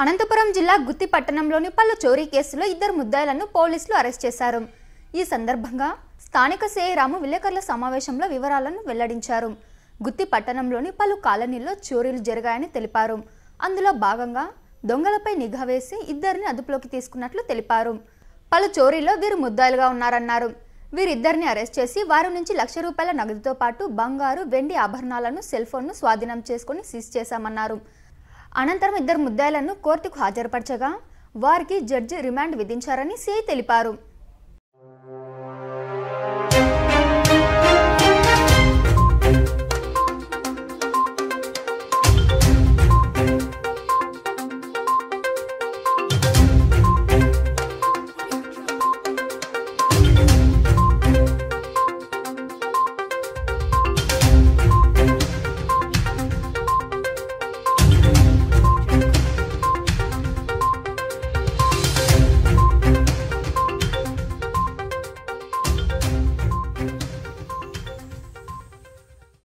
అనంతపురం జిల్లా గుత్తి పట్టణంలోని పలు చోరీ కేసులో ఇద్దరు ముద్దాయిలను పోలీసులు అరెస్ట్ చేశారు ఈ సందర్భంగా స్థానిక సిఐ రాము విలేకరుల సమావేశంలో వివరాలను వెల్లడించారు గుత్తి పట్టణంలోని పలు కాలనీల్లో చోరీలు జరిగాయని తెలిపారు అందులో భాగంగా దొంగలపై నిఘా వేసి ఇద్దరిని అదుపులోకి తీసుకున్నట్లు తెలిపారు పలు చోరీలో వీరు ముద్దాయిలుగా ఉన్నారన్నారు వీరిద్దరిని అరెస్ట్ చేసి వారి నుంచి లక్ష రూపాయల నగదుతో పాటు బంగారు వెండి ఆభరణాలను సెల్ ఫోన్ను స్వాధీనం చేసుకుని సీజ్ చేశామన్నారు అనంతరం ఇద్దరు ముద్దాయిలను కోర్టుకు హాజరుపరచగా వారికి జడ్జి రిమాండ్ విధించారని సిఐ తెలిపారు